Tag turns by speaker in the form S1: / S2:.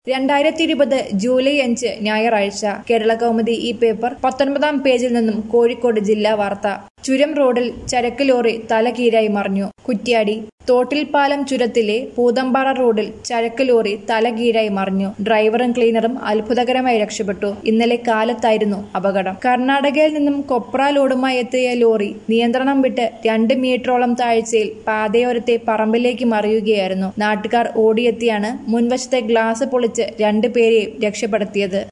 S1: രണ്ടായിരത്തി ഇരുപത് ജൂലൈ അഞ്ച് ഞായറാഴ്ച കേരള കൗമുദി ഈ പേപ്പർ പത്തൊൻപതാം പേജിൽ നിന്നും കോഴിക്കോട് ജില്ലാ വാർത്ത ചുരം റോഡിൽ ചരക്ക് ലോറി തലകീരായി മറിഞ്ഞു കുറ്റ്യാടി തോട്ടിൽപ്പാലം ചുരത്തിലെ പൂതമ്പാറ റോഡിൽ ചരക്ക് ലോറി തലകീരായി മറിഞ്ഞു ഡ്രൈവറും ക്ലീനറും അത്ഭുതകരമായി രക്ഷപ്പെട്ടു ഇന്നലെ കാലത്തായിരുന്നു അപകടം കർണാടകയിൽ നിന്നും കൊപ്ര ലോഡുമായി എത്തിയ ലോറി നിയന്ത്രണം വിട്ട് രണ്ട് മീറ്ററോളം താഴ്ചയിൽ പാതയോരത്തെ പറമ്പിലേക്ക് മറിയുകയായിരുന്നു നാട്ടുകാർ ഓടിയെത്തിയാണ് മുൻവശത്തെ ഗ്ലാസ് പൊളിച്ച് രണ്ടുപേരെയും രക്ഷപ്പെടുത്തിയത്